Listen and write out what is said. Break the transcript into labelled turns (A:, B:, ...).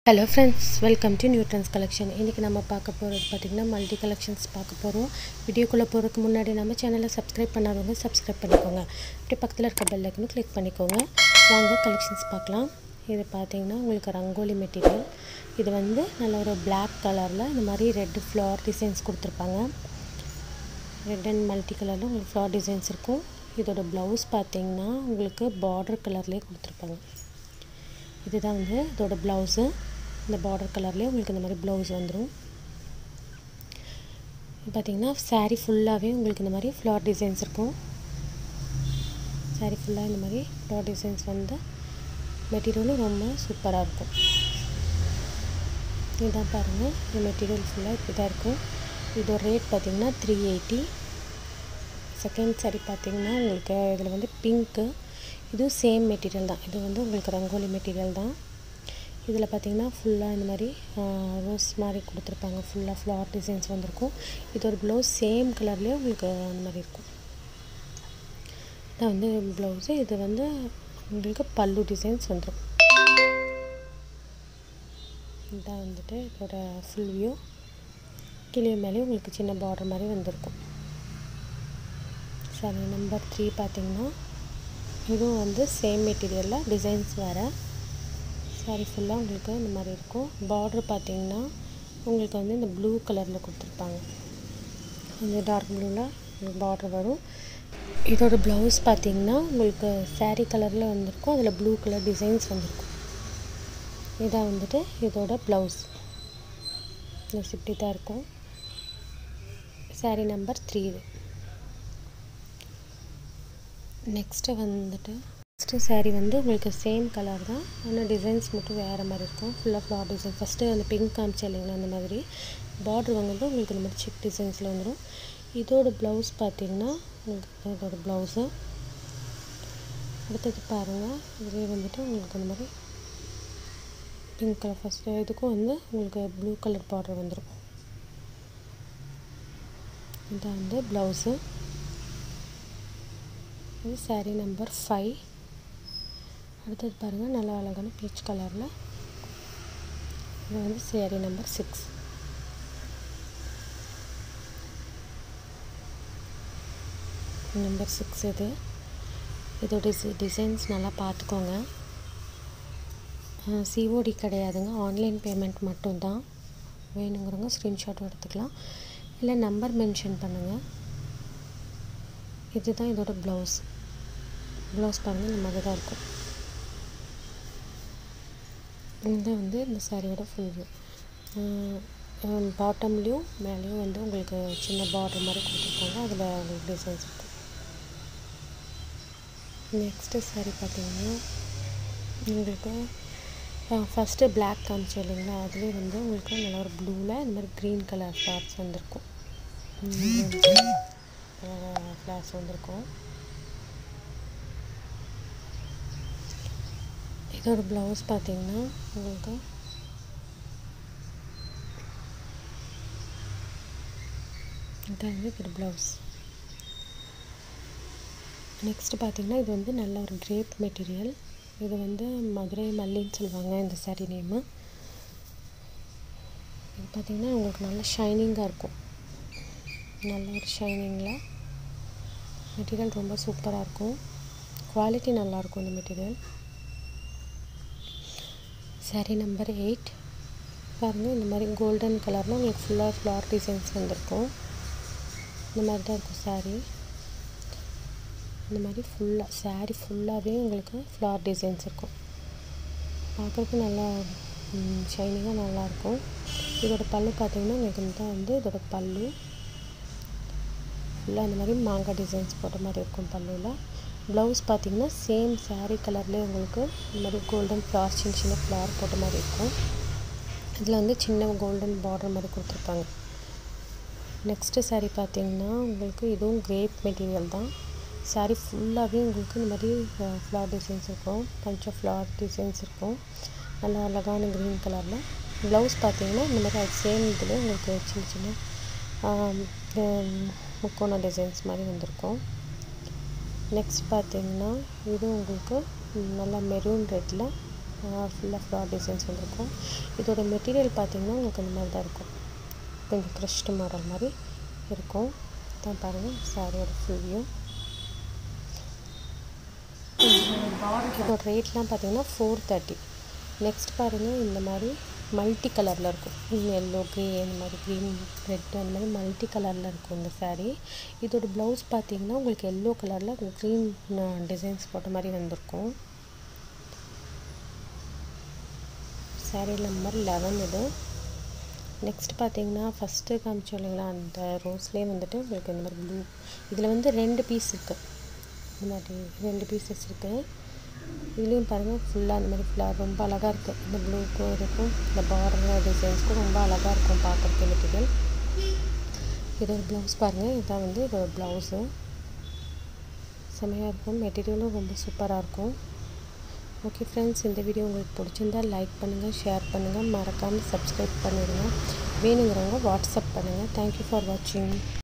A: hello friends welcome to நியூட்ரன்ஸ் collection இன்றைக்கி நம்ம பார்க்க போகிறது பார்த்திங்கன்னா மல்டி கலெக்ஷன்ஸ் பார்க்க போகிறோம் வீடியோக்குள்ளே போகிறதுக்கு முன்னாடி நம்ம சேனலை சப்ஸ்கிரைப் பண்ணாதவங்க சப்ஸ்கிரைப் பண்ணிக்கோங்க அப்படியே பக்கத்தில் இருக்க பெல் ஐக்கனும் கிளிக் பண்ணிக்கோங்க வாங்க கலெக்ஷன்ஸ் பார்க்கலாம் இது பார்த்திங்கன்னா உங்களுக்கு ரங்கோலி மெட்டீரியல் இது வந்து நல்ல ஒரு பிளாக் கலரில் இந்த மாதிரி ரெட் ஃப்ளவர் டிசைன்ஸ் கொடுத்துருப்பாங்க ரெட் அண்ட் மல்டி கலரில் உங்களுக்கு ஃப்ளவர் டிசைன்ஸ் இருக்கும் இதோட ப்ளவுஸ் பார்த்திங்கன்னா உங்களுக்கு பார்டர் கலர்லேயே கொடுத்துருப்பாங்க இதுதான் வந்து இதோட ப்ளவுஸு இந்த பார்டர் கலர்லேயே உங்களுக்கு இந்த மாதிரி ப்ளவுஸ் வந்துடும் பார்த்திங்கன்னா சாரீ ஃபுல்லாகவே உங்களுக்கு இந்த மாதிரி ஃப்ளவர் டிசைன்ஸ் இருக்கும் சாரீ ஃபுல்லாக இந்த மாதிரி ஃப்ளவர் டிசைன்ஸ் வந்து மெட்டீரியலும் ரொம்ப சூப்பராக இருக்கும் இதுதான் பாருங்கள் இந்த மெட்டீரியல் ஃபுல்லாக இப்படி தான் இருக்கும் இதோட ரேட் பார்த்திங்கன்னா த்ரீ எயிட்டி செகண்ட் சாரீ பார்த்திங்கன்னா உங்களுக்கு இதில் வந்து பிங்க்கு இதுவும் சேம் மெட்டீரியல் தான் இது வந்து உங்களுக்கு ரங்கோலி மெட்டீரியல் தான் இதில் பார்த்திங்கன்னா ஃபுல்லாக இந்த மாதிரி ரோஸ் மாதிரி கொடுத்துருப்பாங்க ஃபுல்லாக ஃப்ளவர் டிசைன்ஸ் வந்திருக்கும் இதோட ப்ளவுஸ் சேம் கலர்லேயே உங்களுக்கு அந்த மாதிரி இருக்கும் இதான் வந்து ப்ளவுஸு இது வந்து உங்களுக்கு பல்லு டிசைன்ஸ் வந்துடும் இதான் வந்துட்டு இதோட ஃபுல் வியூ கிளிய மேலே உங்களுக்கு சின்ன பார்டர் மாதிரி வந்திருக்கும் சரி நம்பர் த்ரீ பார்த்திங்கன்னா இதுவும் வந்து சேம் மெட்டீரியலில் டிசைன்ஸ் வேறு சாரி ஃபுல்லாக உங்களுக்கு இந்த மாதிரி இருக்கும் பார்ட்ரு பார்த்திங்கன்னா உங்களுக்கு வந்து இந்த ப்ளூ கலரில் கொடுத்துருப்பாங்க இந்த டார்க் ப்ளூவில் பார்ட்ரு வரும் இதோட ப்ளவுஸ் பார்த்திங்கன்னா உங்களுக்கு சாரீ கலரில் வந்திருக்கும் அதில் ப்ளூ கலர் டிசைன்ஸ் வந்திருக்கும் இதான் வந்துட்டு இதோட ப்ளவுஸ் இப்படி தான் இருக்கும் சாரீ நம்பர் த்ரீ இது நெக்ஸ்ட்டு வந்துட்டு நெக்ஸ்ட்டு சாரீ வந்து உங்களுக்கு சேம் கலர் தான் ஆனால் டிசைன்ஸ் மட்டும் வேறு மாதிரி இருக்கும் ஃபுல்லாக ஃப்ளார் டிசைன் ஃபஸ்ட்டு அந்த பிங்க் காமிச்சு இல்லைங்களா அந்த மாதிரி பார்ட்ரு வாங்குறது உங்களுக்கு இந்த மாதிரி செக் டிசைன்ஸில் வந்துடும் இதோட ப்ளவுஸ் பார்த்திங்கன்னா உங்களுக்கு இதோட ப்ளவுஸு அடுத்தது பாருங்கள் இதுலேயே வந்துட்டு உங்களுக்கு அந்த மாதிரி பிங்க் கலர் ஃபஸ்ட்டு இதுக்கும் வந்து உங்களுக்கு ப்ளூ கலர் பார்டர் வந்துடும் இதான் வந்து ப்ளவுஸு இது சாரீ நம்பர் ஃபைவ் அடுத்தது பாருங்கள் நல்லா அழகான பீச் கலரில் இது வந்து sari number six number six இது இதோட டிசைன்ஸ் நல்லா பார்த்துக்கோங்க சிஓடி கிடையாதுங்க ஆன்லைன் பேமெண்ட் மட்டும்தான் வேணுங்கிறவங்க ஸ்க்ரீன்ஷாட் எடுத்துக்கலாம் இல்லை நம்பர் மென்ஷன் பண்ணுங்கள் இதுதான் இதோட ப்ளவுஸ் ப்ளவுஸ் பாருங்கள் இந்த மாதிரி தான் இருக்கும் இதுதான் வந்து இந்த சாரியோட ஃபுல் வியூ பாட்டம்லேயும் மேலேயும் வந்து உங்களுக்கு சின்ன பார்டர் மாதிரி கொடுத்துருப்பாங்க அதில் உங்களுக்கு டிசைன்ஸ் இருக்கும் நெக்ஸ்ட்டு சாரி பார்த்தீங்கன்னா உங்களுக்கு ஃபஸ்ட்டு பிளாக் காமிச்சு இல்லைங்களா அதுலேயே வந்து உங்களுக்கு நல்ல ஒரு ப்ளூவில் இந்த மாதிரி க்ரீன் கலர் ஃப்ளார்ஸ் வந்திருக்கும் ஃப்ளார்ஸ் வந்திருக்கும் இதோட ப்ளவுஸ் பார்த்தீங்கன்னா உங்களுக்கு இதான் வந்து இதோட ப்ளவுஸ் நெக்ஸ்ட்டு பார்த்தீங்கன்னா இது வந்து நல்ல ஒரு கிரேப் மெட்டீரியல் இது வந்து மதுரை மல்லின்னு சொல்லுவாங்க இந்த சாரீ நேமு இது பார்த்திங்கன்னா உங்களுக்கு நல்ல ஷைனிங்காக இருக்கும் நல்ல ஒரு ஷைனிங்கில் மெட்டீரியல் ரொம்ப சூப்பராக இருக்கும் குவாலிட்டி நல்லாயிருக்கும் இந்த மெட்டீரியல் சாரீ நம்பர் எயிட் பாருங்கள் இந்த மாதிரி கோல்டன் கலரில் உங்களுக்கு ஃபுல்லாக ஃப்ளார் டிசைன்ஸ் வந்திருக்கும் இந்த மாதிரி தான் இருக்கும் சாரீ இந்த மாதிரி ஃபுல்லாக சாரீ ஃபுல்லாகவே உங்களுக்கு ஃப்ளார் டிசைன்ஸ் இருக்கும் பார்க்குறதுக்கு நல்லா ஷைனிங்காக நல்லாயிருக்கும் இதோட பல்லு பார்த்திங்கன்னா உங்களுக்கு தான் வந்து இதோட பல்லு ஃபுல்லாக இந்த மாதிரி மாங்காய் டிசைன்ஸ் போட்ட மாதிரி இருக்கும் பல்லுவில் ப்ளவுஸ் பார்த்திங்கன்னா சேம் சாரீ கலர்லேயே உங்களுக்கு இந்த மாதிரி கோல்டன் ஃப்ளார் சின்ன சின்ன ஃப்ளார் போட்ட மாதிரி இருக்கும் இதில் வந்து சின்ன கோல்டன் பார்டர் மாதிரி கொடுத்துருப்பாங்க நெக்ஸ்ட்டு சாரீ பார்த்திங்கன்னா உங்களுக்கு இதுவும் கிரேப் மெட்டீரியல் தான் சாரீ ஃபுல்லாகவே உங்களுக்கு இந்த மாதிரி ஃப்ளார் டிசைன்ஸ் இருக்கும் கொஞ்சம் ஃப்ளார் டிசைன்ஸ் இருக்கும் நல்லா அழகான க்ரீன் கலரில் ப்ளவுஸ் பார்த்திங்கன்னா இந்த மாதிரி அது சேம் இதில் உங்களுக்கு சின்ன சின்ன முக்கோண டிசைன்ஸ் மாதிரி வந்திருக்கும் நெக்ஸ்ட் பார்த்திங்கன்னா இது உங்களுக்கு நல்லா மெரூன் ரெட்டில் ஃபுல்லாக ஃப்ளார் டிசைன்ஸ் வந்திருக்கும் இதோட மெட்டீரியல் பார்த்திங்கன்னா உங்களுக்கு இந்த மாதிரி தான் இருக்கும் கொஞ்சம் க்ரஷ்டு மாடல் மாதிரி இருக்கும் தான் பாருங்கள் சாரியோட ஃபுல் வியூ இதோட ரேட்லாம் பார்த்தீங்கன்னா ஃபோர் தேர்ட்டி நெக்ஸ்ட் பாருங்கள் இந்த மாதிரி மல்டி கலரில் இருக்கும் எல்லோ க்ரே இந்த மாதிரி க்ரீன் ரெட் அந்த மாதிரி மல்டி கலரில் இருக்கும் இந்த சாரீ இதோட ப்ளவுஸ் பார்த்தீங்கன்னா உங்களுக்கு எல்லோ கலரில் க்ரீன் டிசைன்ஸ் போட்ட மாதிரி வந்திருக்கும் சாரீ நம்பர் லெவன் இது நெக்ஸ்ட் பார்த்தீங்கன்னா ஃபஸ்ட்டு காமிச்சோம் இல்லைங்களா அந்த ரோஸ்லேயே வந்துட்டு உங்களுக்கு இந்த மாதிரி ப்ளூ இதில் வந்து ரெண்டு பீஸ் இருக்குது இந்த மாதிரி ரெண்டு பீசஸ் இருக்குது இதுலேயும் பாருங்கள் ஃபுல்லாக அந்த மாதிரி ஃபுல்லாக ரொம்ப அழகாக இருக்குது இந்த ப்ளூக்கும் இருக்கும் இந்த பார்டர் டிசைன்ஸ்க்கும் ரொம்ப அழகாக இருக்கும் பார்க்குறதுக்கு மெட்டீரியல் இதோட ப்ளவுஸ் பாருங்கள் இதுதான் வந்து இதோட ப்ளவுஸு செம்மையாக இருக்கும் மெட்டீரியலும் ரொம்ப சூப்பராக இருக்கும் ஓகே ஃப்ரெண்ட்ஸ் இந்த வீடியோ உங்களுக்கு பிடிச்சிருந்தா லைக் பண்ணுங்கள் ஷேர் பண்ணுங்கள் மறக்காமல் சப்ஸ்கிரைப் பண்ணிடுங்க வேணுங்கிறவங்க வாட்ஸ்அப் பண்ணுங்கள் தேங்க்யூ ஃபார் வாட்சிங்